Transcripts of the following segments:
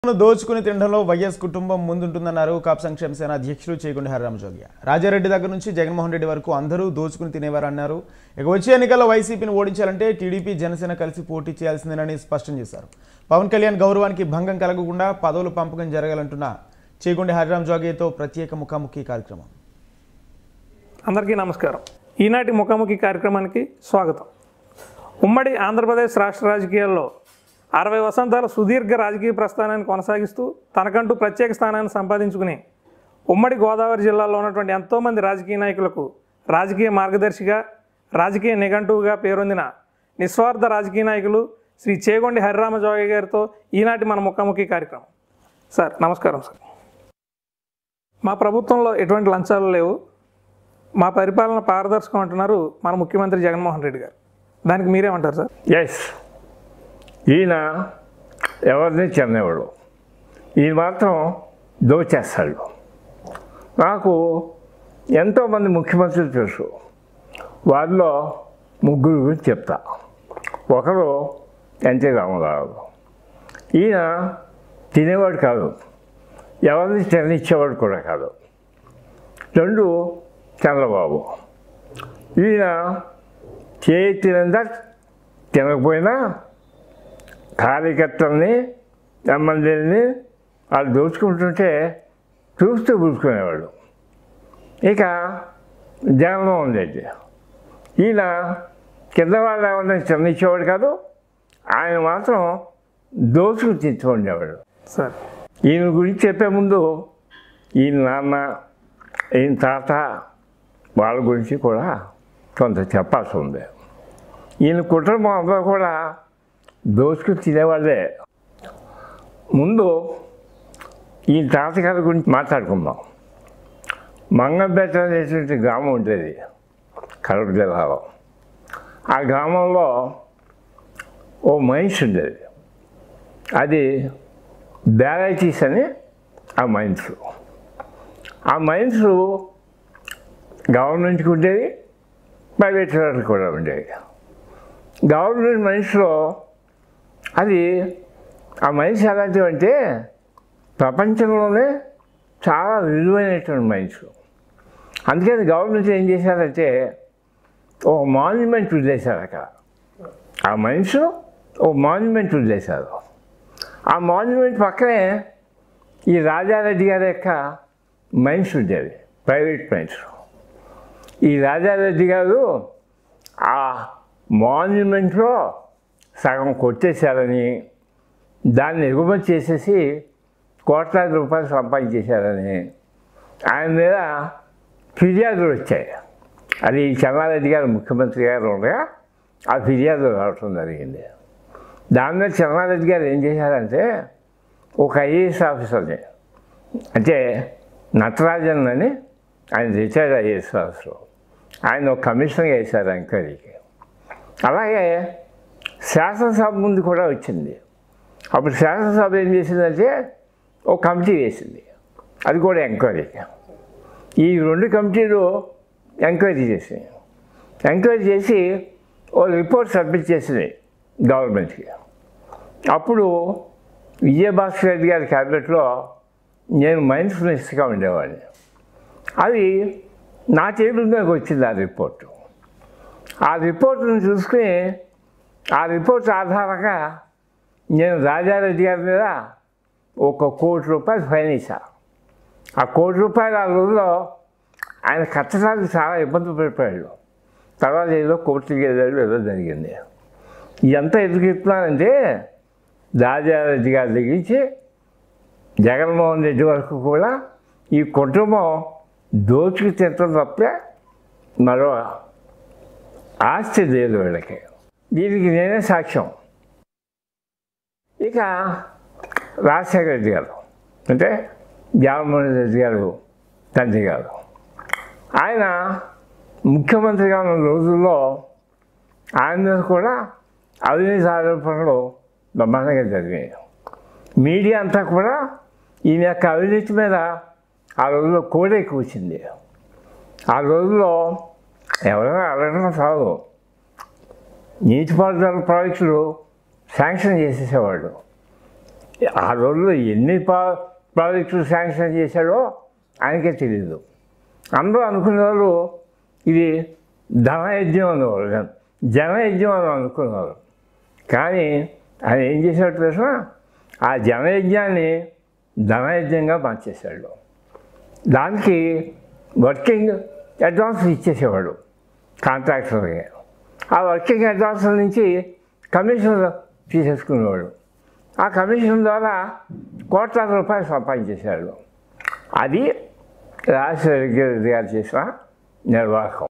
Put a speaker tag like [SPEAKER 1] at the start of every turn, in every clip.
[SPEAKER 1] ను దోచుకుని తినడంలో వైఎస్ కుటుంబం ముందుంటుందన్నారు కాప్ సంక్షేమ సేన అధ్యక్షులు చేగుండి హరిరామజోగ్య రాజారెడ్డి దగ్గర నుంచి జగన్మోహన్ రెడ్డి వరకు అందరూ దోచుకుని తినేవారు అన్నారు ఇక వచ్చే ఎన్నికల్లో వైసీపీని ఓడించాలంటే టీడీపీ జనసేన కలిసి పోటీ చేయాల్సిందేనని స్పష్టం చేశారు పవన్ కళ్యాణ్ గౌరవానికి భంగం కలగకుండా పదవులు పంపకం జరగాలంటున్న చేగుండి హరిరామ్ జోగ్యతో ప్రత్యేక ముఖాముఖి కార్యక్రమం
[SPEAKER 2] అందరికీ నమస్కారం ఈనాటి ముఖాముఖి కార్యక్రమానికి స్వాగతం ఉమ్మడి ఆంధ్రప్రదేశ్ రాష్ట్ర రాజకీయాల్లో అరవై వసంతాల సుదీర్ఘ రాజకీయ ప్రస్థానాన్ని కొనసాగిస్తూ తనకంటూ ప్రత్యేక స్థానాన్ని సంపాదించుకుని ఉమ్మడి గోదావరి జిల్లాలో ఉన్నటువంటి ఎంతోమంది రాజకీయ నాయకులకు రాజకీయ మార్గదర్శిగా రాజకీయ నిఘంటువుగా పేరొందిన నిస్వార్థ రాజకీయ నాయకులు శ్రీ చేగొండి హరిరామ జోగయ్య గారితో ఈనాటి మన ముఖాముఖి కార్యక్రమం సార్ నమస్కారం సార్ మా ప్రభుత్వంలో ఎటువంటి లంచాలు లేవు మా పరిపాలన పారదర్శకం అంటున్నారు మన ముఖ్యమంత్రి జగన్మోహన్ రెడ్డి గారు దానికి మీరేమంటారు సార్
[SPEAKER 3] ఎస్ ఈయన ఎవరిని చెందేవాడు ఈయన మాత్రం దోచేస్తాడు నాకు ఎంతోమంది ముఖ్యమంత్రులు తెలుసు వారిలో ముగ్గురు గురించి చెప్తా ఒకరు ఎన్టీ రామారావు ఈయన తినేవాడు కాదు ఎవరిని తిననిచ్చేవాడు కూడా కాదు రెండు చంద్రబాబు ఈయన చేయి తినందా తినకపోయినా కార్యకర్తల్ని ఎమ్మెల్యేలని వాళ్ళు దోచుకుంటుంటే చూస్తూ పూసుకునేవాడు ఇక జగన్మోహన్ రెడ్డి ఈయన కింద వాళ్ళు ఎవరిని చిన్నిచ్చేవాడు కాదు ఆయన మాత్రం దోచుకు తెచ్చుకునేవాడు
[SPEAKER 2] సార్
[SPEAKER 3] ఈయన గురించి చెప్పే ముందు ఈయన నాన్న ఈయన తాత వాళ్ళ గురించి కూడా కొంత చెప్పాల్సి ఉంది ఈయన కుటుంబం అందరూ కూడా దోచుకుని తినేవాళ్ళే ముందు ఈ తాతగారి గురించి మాట్లాడుకుందాం మంగంపేట అనేటువంటి గ్రామం ఉండేది కడప జిల్లాలో ఆ గ్రామంలో ఓ మనిషి ఉండేది అది బ్యారైటీస్ అని ఆ మైన్స్ ఆ మైన్స్ గవర్నమెంట్కి ఉండేది ప్రైవేట్ వాళ్ళకి కూడా ఉండేది గవర్నమెంట్ మైన్స్లో అది ఆ మైన్స్ ఎలాంటివి అంటే ప్రపంచంలోనే చాలా విలువైనటువంటి మైన్స్ అందుకని గవర్నమెంట్ ఏం చేశారంటే ఓ మాన్యుమెంట్ వదిలేశారు అక్కడ ఆ మైన్స్ ఓ మాన్యుమెంట్ వదిలేశారు ఆ మాన్యుమెంట్ పక్కనే ఈ రాజారెడ్డి గారి యొక్క మైన్స్ ఉండేవి ప్రైవేట్ మైన్స్ ఈ రాజారెడ్డి గారు ఆ మాన్యుమెంట్లో సగం కొట్టేశారని దాన్ని ఎగుమతి చేసేసి కోట్లాది రూపాయలు సంపాదించేశారని ఆయన మీద ఫిర్యాదులు వచ్చాయి అది చెన్నారెడ్డి గారు ముఖ్యమంత్రి గారు ఉండగా ఆ ఫిర్యాదులు రావటం జరిగింది దాని మీద చెన్నారెడ్డి గారు ఏం చేశారంటే ఒక ఐఏఎస్ ఆఫీసర్ని అంటే నటరాజన్ అని ఆయన రిటైర్డ్ ఐఏఎస్ ఆఫీసర్ ఆయన ఒక కమిషనర్గా వేశారు ఎంక్వైరీకి అలాగే శాసనసభ ముందు కూడా వచ్చింది అప్పుడు శాసనసభ ఏం చేసిందంటే ఒక కమిటీ వేసింది అది కూడా ఎంక్వైరీకి ఈ రెండు కమిటీలు ఎంక్వైరీ చేసినాయి ఎంక్వైరీ చేసి ఓ రిపోర్ట్ సబ్మిట్ చేసింది గవర్నమెంట్కి అప్పుడు విజయభాస్కర్ రెడ్డి గారి క్యాబినెట్లో నేను మైన్స్ మినిస్టర్గా ఉండేవాడిని అది నా చేతుల మీదకి వచ్చింది ఆ రిపోర్టు ఆ రిపోర్ట్ని చూసుకుని ఆ రిపోర్ట్ ఆధారంగా నేను రాజారెడ్డి గారి మీద ఒక కోటి రూపాయలు ఫైన్ ఇచ్చా ఆ కోటి రూపాయలు ఆ రోజులో ఆయన కట్టడానికి చాలా ఇబ్బంది పడిపోయాడు తర్వాత ఏదో కోర్టుకి వెళ్ళాడు ఏదో జరిగింది ఇదంతా ఎందుకు చెప్తున్నానంటే రాజారెడ్డి గారి దగ్గర నుంచి జగన్మోహన్ రెడ్డి వరకు కూడా ఈ కుటుంబం దోచుకు తింటం తప్పే మరో ఆస్తి లేదు వీళ్ళకి దీనికి నేనే సాక్ష్యం ఇక రాజశేఖర రెడ్డి గారు అంటే జగన్మోహన్ రెడ్డి గారు తండ్రి గారు ఆయన ముఖ్యమంత్రిగా ఉన్న రోజుల్లో ఆయన మీద కూడా అవినీతి ఆరోపణలు బ్రహ్మాండంగా జరిగాయి మీడియా అంతా కూడా ఈయన యొక్క అవినీతి మీద ఆ రోజుల్లో కోడే కూర్చింది ఆ రోజుల్లో ఎవరైనా అడగడం చాలు నీటిపారుదల ప్రాజెక్టులు శాంక్షన్ చేసేసేవాడు ఆ రోజుల్లో ఎన్ని ప్రా ప్రాజెక్టులు శాంక్షన్ చేశాడో ఆయనకే తెలియదు అందరూ అనుకునేవారు ఇది ధనయజ్ఞం అనేవారు జనయజ్ఞం అని అనుకునేవారు కానీ ఆయన ఏం చేశాడు తెలుసిన ఆ జనయజ్ఞాన్ని ధనయజ్ఞంగా మార్చేశాడు దానికి వర్కింగ్ అడ్వాన్స్ ఇచ్చేసేవాడు కాంట్రాక్టర్కి ఆ వర్కింగ్ అడ్వాన్స్ నుంచి కమిషన్ తీసేసుకునేవాడు ఆ కమిషన్ ద్వారా కోట్లాది రూపాయలు సంపాదించేశాడు అది రాజశేఖర రెడ్డి గారు చేసిన నిర్వాహకం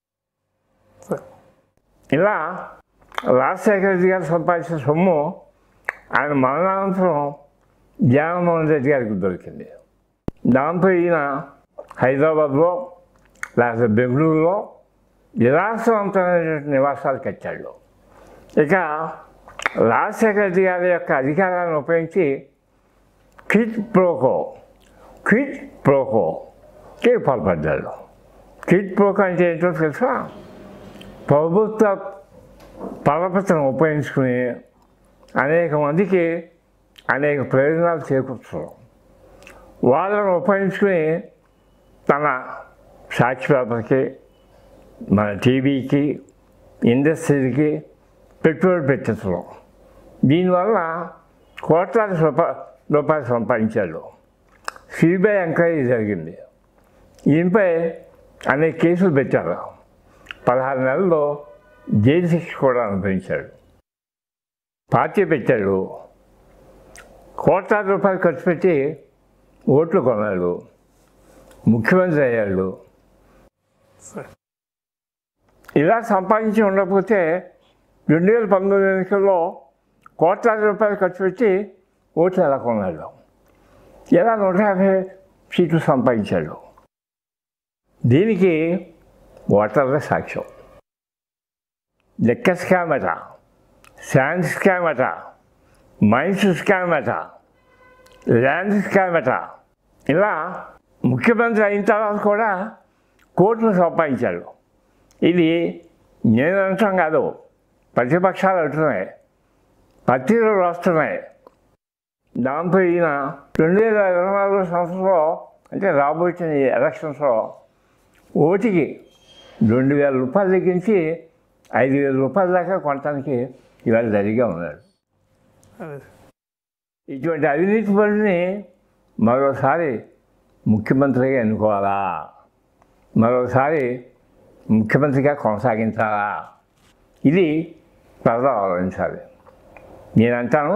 [SPEAKER 2] సార్
[SPEAKER 3] ఇలా రాజశేఖర రెడ్డి గారు సంపాదించిన సొమ్ము ఆయన మరణానంతరం జగన్మోహన్ రెడ్డి గారికి దొరికింది దాంతో ఈయన హైదరాబాద్లో లేకపోతే బెంగళూరులో విలాసవంతమైనటువంటి నివాసాలు కట్టాడు ఇక రాజశేఖర రెడ్డి గారి యొక్క అధికారాన్ని ఉపయోగించి క్విట్ ప్రోకో క్విట్ ప్రోకోకి పాల్పడ్డాడు క్విట్ ప్రోకో అంటే ఏంటో తెలుసా ప్రభుత్వ పరపతిని ఉపయోగించుకుని అనేక మందికి అనేక ప్రయోజనాలు చేకూర్చడం వాళ్ళని ఉపయోగించుకుని తన సాక్షి పేపర్కి మన టీవీకి ఇండస్ట్రీకి పెట్టుబడి పెట్టించడం దీనివల్ల కోట్లాది రూపాయ రూపాయలు సంపాదించాడు సిబిఐ ఎంక్వైరీ జరిగింది ఈయనపై అనేక కేసులు పెట్టారు పదహారు నెలల్లో జైలు శిక్ష కూడా అనుభవించాడు పార్టీ పెట్టాడు కోట్లాది రూపాయలు ఖర్చు పెట్టి ఓట్లు కొన్నాడు ముఖ్యమంత్రి అయ్యాడు
[SPEAKER 2] సార్
[SPEAKER 3] ఇలా సంపాదించి ఉండకపోతే రెండు వేల పంతొమ్మిది ఎన్నికల్లో కోట్లాది రూపాయలు ఖర్చు పెట్టి ఓట్లు ఎలా కొన్నాడు ఎలా నూట యాభై సీట్లు సంపాదించాడు దీనికి ఓటర్ల సాక్ష్యం లెక్క స్కామ్ అట శాండ్ స్కామ్ అట మైన్స్ స్కామ్ అట ల్యాండ్ స్కామ్ అట ఇలా ముఖ్యమంత్రి అయిన తర్వాత కూడా కోట్లు సంపాదించాడు ఇది నేను అనటం కాదు ప్రతిపక్షాలు అంటున్నాయి పత్రికలు వస్తున్నాయి దాంతో ఈయన రెండు వేల ఇరవై నాలుగు సంవత్సరంలో అంటే రాబోయే ఎలక్షన్స్లో ఓటికి రెండు వేల రూపాయలు తగ్గించి ఐదు వేల రూపాయల దాకా కొనడానికి ఇవాళ రెడీగా ఉన్నాడు
[SPEAKER 2] అదే
[SPEAKER 3] ఇటువంటి అవినీతి పనిని మరోసారి ముఖ్యమంత్రిగా ఎన్నుకోవాలా మరోసారి ముఖ్యమంత్రిగా కొనసాగించాలా ఇది ప్రజలు ఆలోచించాలి నేనంటాను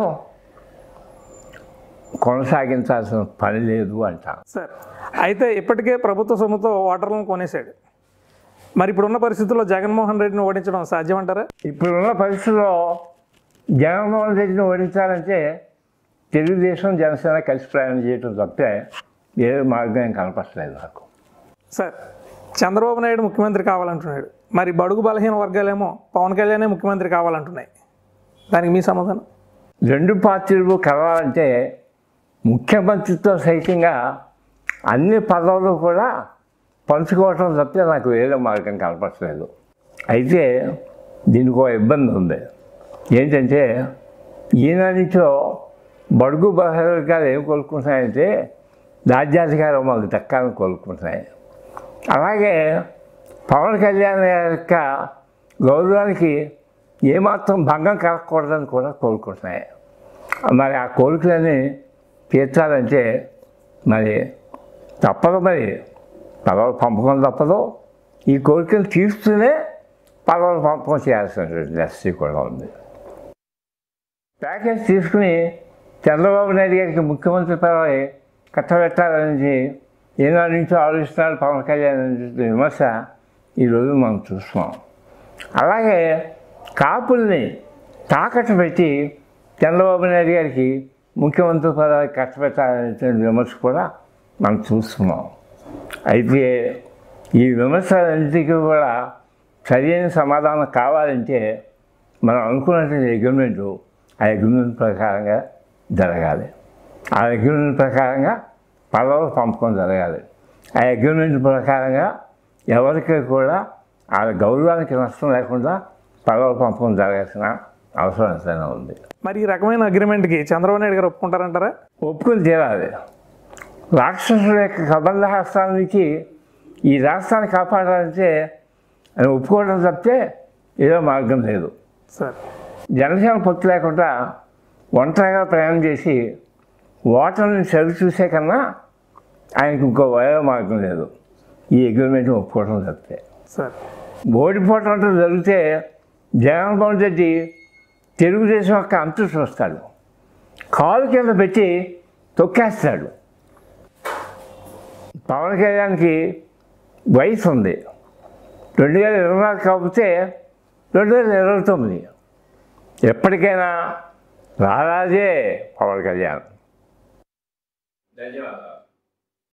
[SPEAKER 3] కొనసాగించాల్సిన పని లేదు అంటాను
[SPEAKER 2] సార్ అయితే ఇప్పటికే ప్రభుత్వ సొమ్ముతో ఓటర్లను కొనేశాడు మరి ఇప్పుడున్న పరిస్థితుల్లో జగన్మోహన్ రెడ్డిని ఓడించడం సాధ్యమంటారా
[SPEAKER 3] ఇప్పుడున్న పరిస్థితుల్లో జగన్మోహన్ రెడ్డిని ఓడించాలంటే తెలుగుదేశం జనసేన కలిసి ప్రయాణం చేయడం తప్పితే ఏ మార్గం కనపడలేదు నాకు
[SPEAKER 2] సార్ చంద్రబాబు నాయుడు ముఖ్యమంత్రి కావాలంటున్నాడు మరి బడుగు బలహీన వర్గాలేమో పవన్ కళ్యాణే ముఖ్యమంత్రి కావాలంటున్నాయి దానికి మీ సమాధానం
[SPEAKER 3] రెండు పార్టీలు కలవాలంటే ముఖ్యమంత్రితో సైతంగా అన్ని పదవులు కూడా పంచుకోవటం తప్పితే నాకు వేరే మార్గం కనపడలేదు అయితే దీనికి ఒక ఇబ్బంది ఉంది ఏంటంటే ఈయన నుంచో బడుగు బలహీనవర్గాలు ఏం కోరుకుంటున్నాయంటే రాజ్యాధికారం మాకు దక్కాలని కోరుకుంటున్నాయి అలాగే పవన్ కళ్యాణ్ యొక్క గౌరవానికి ఏమాత్రం భంగం కలగకూడదని కూడా కోరుకుంటున్నాయి మరి ఆ కోరికలని తీర్చాలంటే మరి తప్పదు మరి పదవులు పంపకం తప్పదు ఈ కోరికలు తీరుస్తూనే పదవులు పంపకం చేయాల్సినటువంటి నెస్సీ కూడా ఉంది ప్యాకేజ్ తీసుకుని చంద్రబాబు నాయుడు గారికి ముఖ్యమంత్రి పదవి కట్టబెట్టాలని ఏనాడు నుంచో ఆలోచిస్తున్నాడు పవన్ కళ్యాణ్ అనే విమర్శ ఈరోజు మనం చూస్తున్నాం అలాగే కాపుల్ని తాకట్టు పెట్టి చంద్రబాబు నాయుడు గారికి ముఖ్యమంత్రి పదవి కట్టబెట్టాలనేటువంటి విమర్శ కూడా మనం చూస్తున్నాం అయితే ఈ విమర్శలన్నిటికీ కూడా సరైన సమాధానం కావాలంటే మనం అనుకున్నటువంటి అగ్రిమెంటు ఆ అగ్రిమెంట్ ప్రకారంగా జరగాలి ఆ అగ్రిమెంట్ ప్రకారంగా పదవులు పంపకం జరగాలి ఆ అగ్రిమెంట్ ప్రకారంగా ఎవరికి కూడా ఆ గౌరవానికి నష్టం లేకుండా పదవులు పంపకం జరగాల్సిన అవసరం ఎంతైనా ఉంది
[SPEAKER 2] మరి ఈ రకమైన అగ్రిమెంట్కి చంద్రబాబు నాయుడు గారు ఒప్పుకుంటారంటారా
[SPEAKER 3] ఒప్పుకొని తీరాలి రాక్షసుల యొక్క కబంధ హస్తాల నుంచి ఈ రాష్ట్రాన్ని కాపాడాలంటే ఆయన ఒప్పుకోవడం తప్పితే ఏదో మార్గం లేదు
[SPEAKER 2] సార్
[SPEAKER 3] జనసేన పొత్తు లేకుండా ఒంటరిగా ప్రయాణం చేసి ఓటర్ని చదువు చూసే కన్నా ఆయనకు ఇంకో వేరే మార్గం లేదు ఈ అగ్రిమెంట్ ఒప్పుకోవడం తప్పితే
[SPEAKER 2] సార్
[SPEAKER 3] ఓడిపోవటం అంటూ జరిగితే జగన్మోహన్ రెడ్డి తెలుగుదేశం యొక్క అంతు చూస్తాడు కాలు కింద పెట్టి తొక్కేస్తాడు పవన్ కళ్యాణ్కి వయసు ఉంది రెండు వేల ఇరవై నాలుగు కాకపోతే రెండు వేల ఇరవై తొమ్మిది ఎప్పటికైనా రారాజే పవన్ కళ్యాణ్ ధన్యవాదాలు